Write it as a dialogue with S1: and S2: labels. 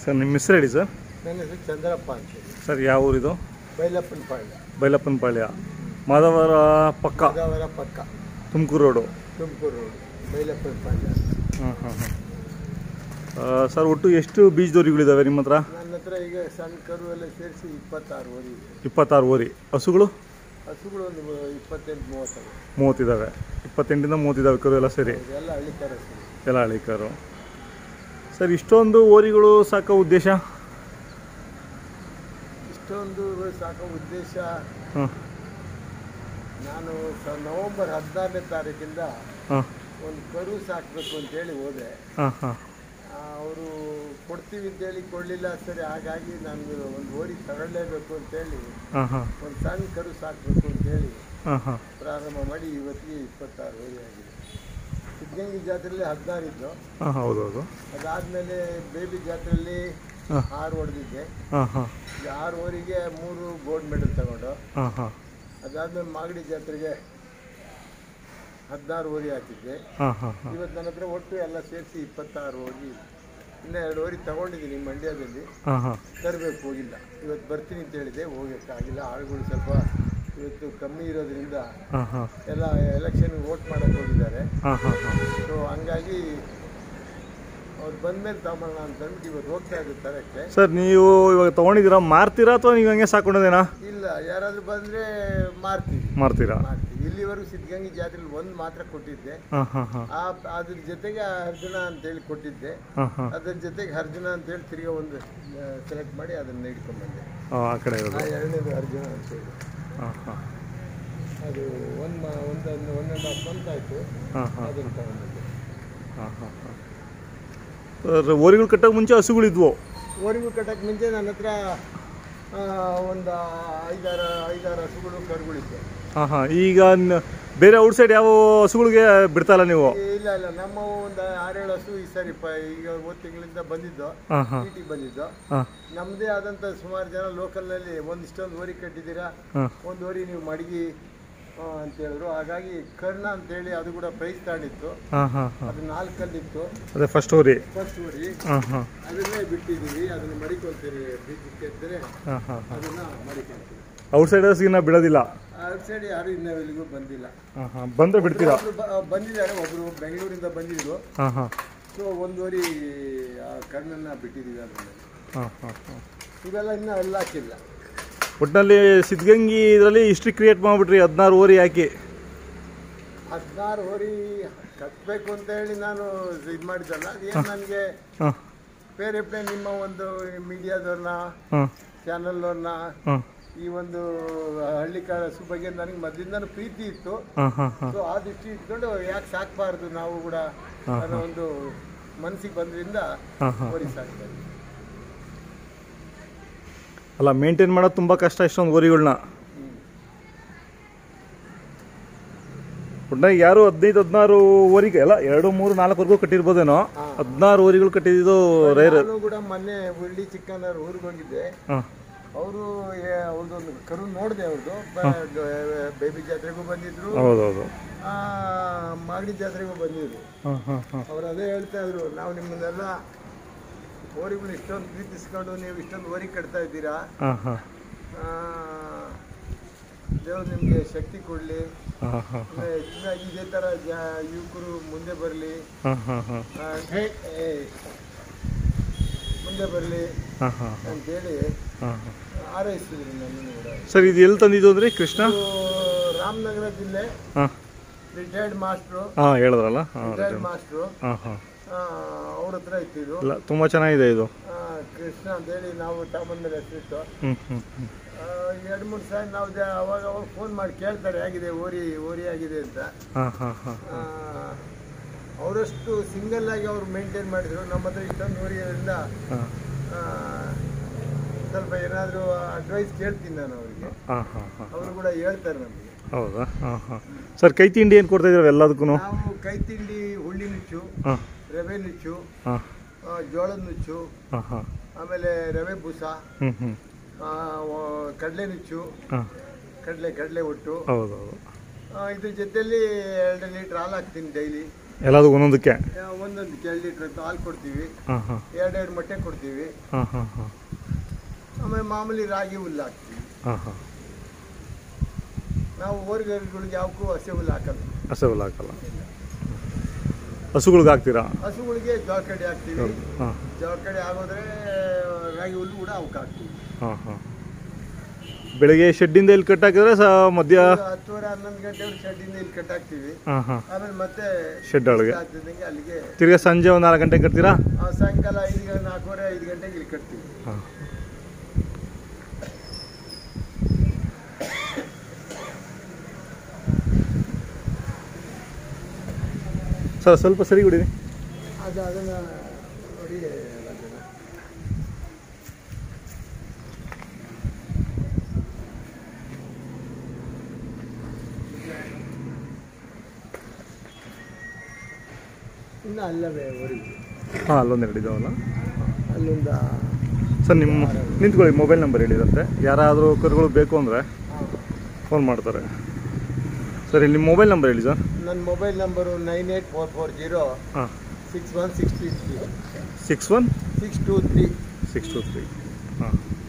S1: Sir ನಿಮ್ಮ ಹೆಸರು ಹೇಳಿ ಸರ್
S2: ನನ್ನ ಹೆಸರು ಚಂದ್ರಪ್ಪ ಅಂತೇಳಿ
S1: ಸರ್ ಯಾವ ಊರಿದು
S2: ಬೈಲಪ್ಪನ ಪಾಳ್ಯ
S1: ಬೈಲಪ್ಪನ ಪಾಳ್ಯ ಮಾಧವರ ಪಕ್ಕ
S2: ಅದವರ ಪಕ್ಕ
S1: ತುಮಕೂರು ರೋಡು
S2: ತುಮಕೂರು ರೋಡ್ ಬೈಲಪ್ಪನ ಪಾಳ್ಯ
S1: ಹಾಂ ಹಾಂ ಹಾಂ ಸರ್ ಒಟ್ಟು ಎಷ್ಟು ಬೀಜದೋರಿಗಳಿದ್ದಾವೆ ನಿಮ್ಮ ಹತ್ರ
S2: ನನ್ನ ಹತ್ರ ಈಗ ಸಣ್ಣ ಕರು ಎಲ್ಲ ಸೇರಿಸಿ ಇಪ್ಪತ್ತಾರು ಓರಿ ಇದೆ
S1: ಇಪ್ಪತ್ತಾರು ಓರಿ ಹಸುಗಳು
S2: ಹಸುಗಳು ಒಂದು ಇಪ್ಪತ್ತೆಂಟು ಮೂವತ್ತವೆ
S1: ಮೂವತ್ತಿದ್ದಾವೆ ಇಪ್ಪತ್ತೆಂಟಿಂದ ಮೂವತ್ತಿದ್ದಾವೆ ಕರು ಎಲ್ಲ ಸೇರಿ
S2: ಇದೆಲ್ಲ ಹಳ್ಳಿಕಾರ ಹಸುಗಳು
S1: ಎಲ್ಲ ಹಳಿ ಕರು ಸರ್ ಇಷ್ಟೊಂದು ಓರಿಗಳು ಸಾಕೋ ಉದ್ದೇಶ
S2: ಇಷ್ಟೊಂದು ಸಾಕೋ ಉದ್ದೇಶ
S1: ಹಾಂ
S2: ನಾನು ಸ ನವಂಬರ್ ಹದಿನಾರನೇ ತಾರೀಕಿಂದ
S1: ಹಾಂ
S2: ಒಂದು ಕರು ಸಾಕಬೇಕು ಅಂತೇಳಿ ಹೋದೆ
S1: ಹಾಂ ಹಾಂ
S2: ಅವರು ಕೊಡ್ತೀವಿ ಅಂತೇಳಿ ಕೊಡಲಿಲ್ಲ ಸರಿ ಹಾಗಾಗಿ ನನಗೆ ಒಂದು ಓರಿ ತಗೊಳ್ಳೇಬೇಕು ಅಂತೇಳಿ
S1: ಹಾಂ ಹಾಂ
S2: ಒಂದು ಸಣ್ಣ ಕರು ಸಾಕಬೇಕು ಅಂತೇಳಿ
S1: ಹಾಂ ಹಾಂ
S2: ಪ್ರಾರಂಭ ಮಾಡಿ ಇವತ್ತಿಗೆ ಇಪ್ಪತ್ತಾರು ಓರಿ ಆಗಿದೆ ಸಿದ್ಧಗಂಗೆ ಜಾತ್ರೆಯಲ್ಲಿ ಹದಿನಾರು ಇದ್ದು
S1: ಹಾಂ ಹೌದು ಹೌದು
S2: ಅದಾದಮೇಲೆ ಬೇಬಿ ಜಾತ್ರೆಯಲ್ಲಿ
S1: ಹಾಂ
S2: ಆರು ಹೊಡೆದಿದ್ದೆ
S1: ಹಾಂ ಹಾಂ
S2: ಈ ಆರು ಓರಿಗೆ ಮೂರು ಗೋಲ್ಡ್ ಮೆಡಲ್ ತಗೊಂಡು
S1: ಹಾಂ ಹಾಂ
S2: ಅದಾದಮೇಲೆ ಮಾಗಡಿ ಜಾತ್ರೆಗೆ ಹದಿನಾರು ಓರಿ ಹಾಕಿದ್ದೆ
S1: ಹಾಂ ಹಾಂ ಹಾಂ
S2: ಇವತ್ತು ನನ್ನ ಹತ್ರ ಒಟ್ಟು ಎಲ್ಲ ಸೇರಿಸಿ ಇಪ್ಪತ್ತಾರು ಓರಿ ಇನ್ನೂ ಎರಡು ಓರಿ ತಗೊಂಡಿದ್ದೀನಿ ಮಂಡ್ಯದಲ್ಲಿ
S1: ಹಾಂ ಹಾಂ
S2: ತರಬೇಕು ಹೋಗಿಲ್ಲ ಇವತ್ತು ಬರ್ತೀನಿ ಅಂತ ಹೇಳಿದೆ ಹೋಗೋಕ್ಕಾಗಿಲ್ಲ ಆಳುಗಳು ಸ್ವಲ್ಪ ಇವತ್ತು ಕಮ್ಮಿ ಇರೋದ್ರಿಂದ
S1: ಹಾಂ ಹಾಂ
S2: ಎಲ್ಲ ಎಲೆಕ್ಷನ್ಗೆ ವೋಟ್ ಮಾಡೋಕ್ಕೆ ಹೋಗಿದ್ದಾರೆ
S1: ಹಾಂ ಹಾಂ ಹಾಂ
S2: ಸೊ ಹಂಗಾಗಿ ಅವ್ರು ಬಂದಮೇಲೆ ತಗೊಂಬರೋಣ ಅಂತ ಅಂದ್ಬಿಟ್ಟು ಇವತ್ತು ಹೋಗ್ತಾ ಇದ್ರು ತರಕ್ಕೆ
S1: ಸರ್ ನೀವು ಇವಾಗ ತೊಗೊಂಡಿದ್ದೀರಾ ಮಾರ್ತೀರಾ ಅಥವಾ ನೀವು ಹಂಗೆ ಸಾಕೊಂಡಿದ್ದೇನಾ
S2: ಇಲ್ಲ ಯಾರಾದರೂ ಬಂದರೆ ಮಾರ್ತೀವಿ
S1: ಮಾರ್ತೀರಾ
S2: ಮಾರ್ತೀವಿ ಇಲ್ಲಿವರೆಗೂ ಸಿದ್ಧಗಂಗೆ ಜಾತ್ರೆಲಿ ಒಂದು ಮಾತ್ರ ಕೊಟ್ಟಿದ್ದೆ
S1: ಹಾಂ ಹಾಂ ಹಾಂ
S2: ಆ ಅದ್ರ ಜೊತೆಗೆ ಅರ್ಜುನ ಅಂತೇಳಿ ಕೊಟ್ಟಿದ್ದೆ
S1: ಹಾಂ ಹಾಂ
S2: ಅದ್ರ ಜೊತೆಗೆ ಅರ್ಜುನ ಅಂತೇಳಿ ತಿರ್ಗಾ ಒಂದು ಸೆಲೆಕ್ಟ್ ಮಾಡಿ ಅದನ್ನು ಇಟ್ಕೊಂಡ್ಬಂದೆ
S1: ಹಾಂ ಆ ಕಡೆ ಇರೋದು
S2: ಆ ಎರಡನೇದು ಅರ್ಜುನ ಅಂತೇಳಿ
S1: ಹಾಂ ಹಾಂ
S2: ಅದು ಒಂದು ಮ ಒಂದು ಒನ್ ಆ್ಯಂಡ್ ಹಾಫ್ ಮಂತ್ ಆಯಿತು
S1: ಹಾಂ ಹಾಂ
S2: ಅದನ್ನು ತಗೊಂಡಿದ್ದೆ
S1: ಹಾಂ ಹಾಂ ಹಾಂ ಸರ್ ಓರಿಗಳು ಕಟ್ಟೋಕೆ ಮುಂಚೆ ಹಸುಗಳಿದ್ವು
S2: ಓರಿಗೂ ಕಟ್ಟಕ್ಕೆ ಮುಂಚೆ ನನ್ನ ಹತ್ರ ಆ, ಒಂದು ಐದಾರು ಐದಾರು ಹಸುಗಳು ಕರುಗಳಿತ್ತು
S1: ಹಾಂ ಹಾಂ ಈಗ ನ- ಬೇರೆ ಔಟ್ ಸೈಡ್ ಯಾವ ಹಸುಗಳಿಗೆ ಬಿಡ್ತಾ ಇಲ್ಲ ನೀವು
S2: ಇಲ್ಲ ಇಲ್ಲ ನಮ್ಮ ಒಂದು ಆರೇಳು ಹಸು ಈ ಸರಿ ಪ ಈಗ ಒಂದು ತಿಂಗಳಿಂದ ಬಂದಿದ್ದು
S1: ಹಾಂ ಹಾಂ
S2: ಟಿ ಬಂದಿದ್ದು
S1: ಹಾಂ
S2: ನಮ್ಮದೇ ಆದಂಥ ಸುಮಾರು ಜನ ಲೋಕಲ್ನಲ್ಲಿ ಒಂದಿಷ್ಟೊಂದು ಓರಿ ಕಟ್ಟಿದ್ದೀರಾ
S1: ಹಾಂ
S2: ಒಂದು ಓರಿ ನೀವು ಮಡಗಿ ಆ, ಅಂತ ಹೇಳಿದ್ರು ಹಾಗಾಗಿ ಕರ್ಣ ಅಂತೇಳಿ ಅದು ಕೂಡ ಪ್ರೈಸ್ ತಗೊಂಡಿತ್ತು
S1: ಹಾಂ ಹಾಂ ಹಾಂ
S2: ಅದು ನಾಲ್ಕಲ್ಲಿತ್ತು
S1: ಅದೇ ಫಸ್ಟ್ ಓರಿ
S2: ಫಸ್ಟ್ ಓರಿ
S1: ಹಾಂ ಹಾಂ
S2: ಅದನ್ನೇ ಬಿಟ್ಟಿದ್ದೀವಿ ಅದನ್ನು ಮಡಿಕೊಳ್ತೀರಿ ಬೀಜಕ್ಕೆ ಇದ್ದರೆ
S1: ಹಾಂ ಹಾಂ ಹಾಂ
S2: ಅದನ್ನು ಮಡಿಕೊಳ್ತೀವಿ
S1: ಔಟ್ ಸೈಡರ್ಸ್ಗಿನ್ನ ಬಿಡೋದಿಲ್ಲ
S2: ಔಟ್ ಸೈಡ್ ಯಾರು ಇನ್ನೂ ಇಲ್ಲಿಗೂ ಬಂದಿಲ್ಲ
S1: ಹಾಂ ಹಾಂ ಬಂದರೆ ಬಿಡ್ತೀರಾ
S2: ಒಬ್ರು ಬ- ಬಂದಿದ್ದಾರೆ ಒಬ್ಬರು ಬೆಂಗಳೂರಿಂದ ಬಂದಿದ್ರು
S1: ಹಾಂ ಹಾಂ
S2: ಸೊ ಒಂದುವರೆ ಆ ಕಣ್ಣನ್ನು ಬಿಟ್ಟಿದ್ದೀವಿ ಅದರಲ್ಲಿ
S1: ಹಾಂ ಹಾಂ ಹಾಂ
S2: ಇವೆಲ್ಲ ಇನ್ನೂ ಎಲ್ಲ ಹಾಕಿಲ್ಲ
S1: ಒಟ್ಟಿನಲ್ಲಿ ಸಿದ್ಧಗಂಗಿ ಇದರಲ್ಲಿ ಹಿಸ್ಟ್ರಿ ಕ್ರಿಯೇಟ್ ಮಾಡಿಬಿಟ್ರಿ ಹದಿನಾರು ಓರಿ ಹಾಕಿ
S2: ಹದಿನಾರು ಹೋರಿ ಕಟ್ಟಬೇಕು ಅಂತ ಹೇಳಿ ನಾನು ಇದು ಮಾಡಿದ್ದಲ್ಲ ಅದೇನು ನನಗೆ
S1: ಹಾಂ
S2: ಬೇರೆ ಬೇರೆ ನಿಮ್ಮ ಒಂದು ಮೀಡಿಯಾದವ್ರನ್ನ
S1: ಹಾಂ
S2: ಚಾನಲ್ನವ್ರನ್ನ
S1: ಹಾಂ
S2: ಈ ಒಂದು ಹಳ್ಳಿ ಕಾಸು ಬಗ್ಗೆ ನನಗೆ ಮೊದಲಿಂದನೂ ಪ್ರೀತಿ ಇತ್ತು
S1: ಹಾಂ ಹಾಂ ಹಾಂ
S2: ಸೊ ಆ ದೃಷ್ಟಿ ಇಟ್ಕೊಂಡು ಯಾಕೆ ಸಾಕಬಾರ್ದು ನಾವು ಕೂಡ ಅನ್ನೋ ಒಂದು ಮನಸ್ಸಿಗೆ ಬಂದ್ರಿಂದ
S1: ಹಾಂ ಹಾಂ
S2: ಹೋರಿ ಸಾಕ್ತಾ ಇದ್ವಿ.
S1: ಅಲ್ಲ ಮೇಂಟೈನ್ ಮಾಡೋದು ತುಂಬ ಕಷ್ಟ ಇಷ್ಟೊಂದು ಓರಿಗಳನ್ನ
S2: ಹ್ಮ್.
S1: ಒಟ್ಟಾಗಿ ಯಾರು ಹದಿನೈದು ಹದಿನಾರು ಓರಿಗೆ ಅಲ್ಲ ಎರಡು ಮೂರು ನಾಲ್ಕುವರೆಗೂ ಕಟ್ಟಿರ್ಬೋದೇನೋ ಹದಿನಾರು ಓರಿಗಳು ಕಟ್ಟಿದ್ದು ರೇರ್
S2: ನಾನು ಕೂಡ ಮೊನ್ನೆ ಉರುಳಿ ಚಿಕ್ಕನವ್ರ ಊರಿಗೆ ಹೋಗಿದ್ದೆ
S1: ಹಾಂ
S2: ಅವರು ಅವ್ರದ್ದೊಂದು ಕರು ನೋಡಿದೆ ಅವ್ರದ್ದು ಬೇಬಿ ಜಾತ್ರೆಗೂ ಬಂದಿದ್ರು
S1: ಹೌದೌದು
S2: ಆ, ಮಾಗಡಿ ಜಾತ್ರೆಗೂ ಬಂದಿದ್ರು
S1: ಹಾಂ ಹಾಂ ಹಾಂ
S2: ಅವ್ರು ಅದೇ ಹೇಳ್ತಾ ಇದ್ರು ನಾವು ನಿಮ್ಮನ್ನೆಲ್ಲ ಓರಿಗಳು ಇಷ್ಟೊಂದು ಪ್ರೀತಿಸ್ಕೊಂಡು ನೀವು ಇಷ್ಟೊಂದು ಓರಿ ಕಟ್ತಾ ಇದ್ದೀರಾ
S1: ಹಾಂ ಹಾಂ
S2: ಆ, ದೇವ್ರು ನಿಮಗೆ ಶಕ್ತಿ ಕೊಡಲಿ
S1: ಹಾಂ ಹಾಂ
S2: ಹೆಚ್ಚಿನಾಗಿ ಇದೇ ಥರ ಜ ಯುವಕರು ಮುಂದೆ ಬರಲಿ
S1: ಹಾಂ ಹಾಂ ಹಾಂ
S2: ಮುಂದೆ ಬರಲಿ
S1: ಹಾಂ ಹಾಂ
S2: ಅಂತೇಳಿ
S1: ಹಾಂ ಹಾಂ
S2: ಹಾರೈಸ್ತಿದ್ರು ನನ್ನನ್ನು ಕೂಡ
S1: ಸರ್ ಇದು ಎಲ್ಲಿ ತಂದಿದ್ದು ಅಂದರೆ ಕೃಷ್ಣ
S2: ಇದು ರಾಮನಗರ ಜಿಲ್ಲೆ
S1: ಹಾಂ
S2: ರಿಟೈರ್ಡ್ ಮಾಸ್ಟ್ರು
S1: ಹಾಂ ಹೇಳಿದ್ರಲ್ಲ ಹಾಂ
S2: ರಿಟೈರ್ಡ್ ಮಾಸ್ಟ್ರು
S1: ಹಾಂ ಹಾಂ
S2: ಅವ್ರ ಹತ್ರ ಇತ್ತಿದ್ದು
S1: ಇಲ್ಲ ತುಂಬ ಚೆನ್ನಾಗಿದೆ ಇದು
S2: ಆ, ಕೃಷ್ಣ ಅಂತೇಳಿ ನಾವು ತಗೊಂಡ್ಮೇಲೆ ಹೆಸರಿಟ್ಟು
S1: ಹ್ಞೂ ಹ್ಞೂ ಹ್ಞೂ
S2: ಎರಡು ಮೂರು ಸಾರಿ ನಾವು ಜ- ಅವಾಗ ಅವಾಗ ಫೋನ್ ಮಾಡಿ ಕೇಳ್ತಾರೆ ಹೇಗಿದೆ ಓರಿ ಓರಿ ಆಗಿದೆ ಅಂತ
S1: ಹಾಂ ಹಾಂ ಹಾಂ
S2: ಆ, ಅವರಷ್ಟು ಸಿಂಗಲ್ ಆಗಿ ಅವ್ರು ಮೇಂಟೈನ್ ಮಾಡಿದ್ರು ನಮ್ಮ ಹತ್ರ ಇಷ್ಟೊಂದು ಓರಿಯೋದ್ರಿಂದ
S1: ಹಾಂ
S2: ಆ, ಸ್ವಲ್ಪ ಏನಾದರೂ ಅಡ್ವೈಸ್ ಕೇಳ್ತೀನಿ ನಾನು ಅವರಿಗೆ
S1: ಹಾಂ ಹಾಂ ಹಾಂ
S2: ಅವರು ಕೂಡ ಹೇಳ್ತಾರೆ ನಮಗೆ
S1: ಹೌದಾ ಹಾಂ ಹಾಂ ಸರ್ ಕೈ ತಿಂಡಿ ಏನು ಕೊಡ್ತಾ ಇದ್ದೀರಾ ಎಲ್ಲದಕ್ಕೂ
S2: ನಾವು ಕೈ ತಿಂಡಿ ಹುಳ್ಳಿ ನುಚ್ಚು
S1: ಹಾಂ
S2: ರವೆ ನುಚ್ಚು
S1: ಹಾಂ
S2: ಆ, ಜೋಳದ ನುಚ್ಚು
S1: ಹಾಂ ಹಾಂ
S2: ಆಮೇಲೆ ರವೆ ಬೂಸ
S1: ಹ್ಞೂ ಹ್ಞೂ
S2: ಆ, ವ- ಕಡಲೆ ನುಚ್ಚು
S1: ಹಾಂ
S2: ಕಡಲೆ ಕಡಲೆ ಒಟ್ಟು
S1: ಹೌದೌದು
S2: ಆ, ಇದ್ರ ಜೊತೆಯಲ್ಲಿ ಎರಡು ಲೀಟ್ರ್ ಹಾಲು ಹಾಕ್ತೀನಿ ಡೈಲಿ
S1: ಎಲ್ಲದು ಒಂದೊಂದಕ್ಕೆ
S2: ಆ, ಒಂದೊಂದು ಎರಡು ಲೀಟ್ರ್ ಹಾಲು ಕೊಡ್ತೀವಿ
S1: ಹಾಂ ಹಾಂ
S2: ಎರಡೆರಡು ಮೊಟ್ಟೆ ಕೊಡ್ತೀವಿ
S1: ಹಾಂ ಹಾಂ ಹಾಂ
S2: ಆಮೇಲೆ ಮಾಮೂಲಿ ರಾಗಿ ಹುಲ್ಲು ಹಾಕ್ತೀವಿ
S1: ಹಾಂ ಹಾಂ
S2: ನಾವು ಓರಿಗರುಗಳಿಗೆ ಯಾವಕ್ಕೂ ಹಸೆ ಹುಲ್ಲು ಹಾಕಲ್ಲ
S1: ಹಸೆ ಹುಲ್ಲು ಹಾಕಲ್ಲ ಹಸುಗಳ್ಗೆ ಹಾಕ್ತೀರಾ
S2: ಹಸುಗಳಿಗೆ ಜೋಳ ಕಡೆ ಹಾಕ್ತೀವಿ
S1: ಹಾಂ
S2: ಜೋಳ ಕಡೆ ಆಗೋದ್ರೆ ರಾಗಿ ಹುಲ್ಲು ಕೂಡ ಅವಕ್ಕೆ ಹಾಕ್ತೀವಿ
S1: ಹಾಂ ಹಾಂ ಬೆಳಿಗ್ಗೆ ಶೆಡ್ಡಿಂದ ಇಲ್ಲಿ ಕಟ್ ಹಾಕಿದ್ರೆ ಸ ಮಧ್ಯ
S2: ಒಂದು ಹತ್ತುವರೆ ಹನ್ನೊಂದು ಗಂಟೆ ಶೆಡ್ಡಿಂದ ಇಲ್ಲಿ ಕಟ್ಟಾಕ್ತೀವಿ
S1: ಹಾಂ ಹಾಂ
S2: ಆಮೇಲೆ ಮತ್ತೆ
S1: ಶೆಡ್ ಒಳಗೆ
S2: ಆಗ್ತಿದ್ದಂಗೆ ಅಲ್ಲಿಗೆ
S1: ತಿರ್ಗಾ ಸಂಜೆ ಒಂದು ನಾಲ್ಕು ಗಂಟೆಗೆ ಕಟ್ತೀರಾ
S2: ಆ, ಸಾಯಂಕಾಲ ಐದು ಗಂಟೆ ನಾಲ್ಕೂವರೆ ಐದು ಗಂಟೆಗೆ ಇಲ್ಲಿ ಕಟ್ತೀವಿ
S1: ಹಾಂ ಸರ್ ಸ್ವಲ್ಪ ಸರಿ ಬಿಡಿರಿ
S2: ಅದು ಅದನ್ನು ನೋಡಿ ಅದನ್ನ. ಇನ್ನು ಅಲ್ಲವೇ ಹೊರಗೆ
S1: ಹಾಂ ಅಲ್ಲೊಂದು ಎರಡು ಇದಾವಲ್ಲ
S2: ಅಲ್ಲೊಂದು
S1: ಸರ್ ನಿಮ್ಮ ನಿಂತ್ಕೊಳ್ಳಿ ಮೊಬೈಲ್ ನಂಬರ್ ಹೇಳಿದಂತೆ ಯಾರಾದರೂ ಕರುಗಳು ಬೇಕು ಅಂದರೆ ಫೋನ್ ಮಾಡ್ತಾರೆ ಸರಿ ನಿಮ್ಮ ಮೊಬೈಲ್ ನಂಬರ್ ಹೇಳಿ ಸರ್
S2: ನನ್ನ mobile number nine eight four four zero
S1: ಹಾಂ
S2: six one six three three
S1: six one
S2: six two three
S1: six two three ಹಾಂ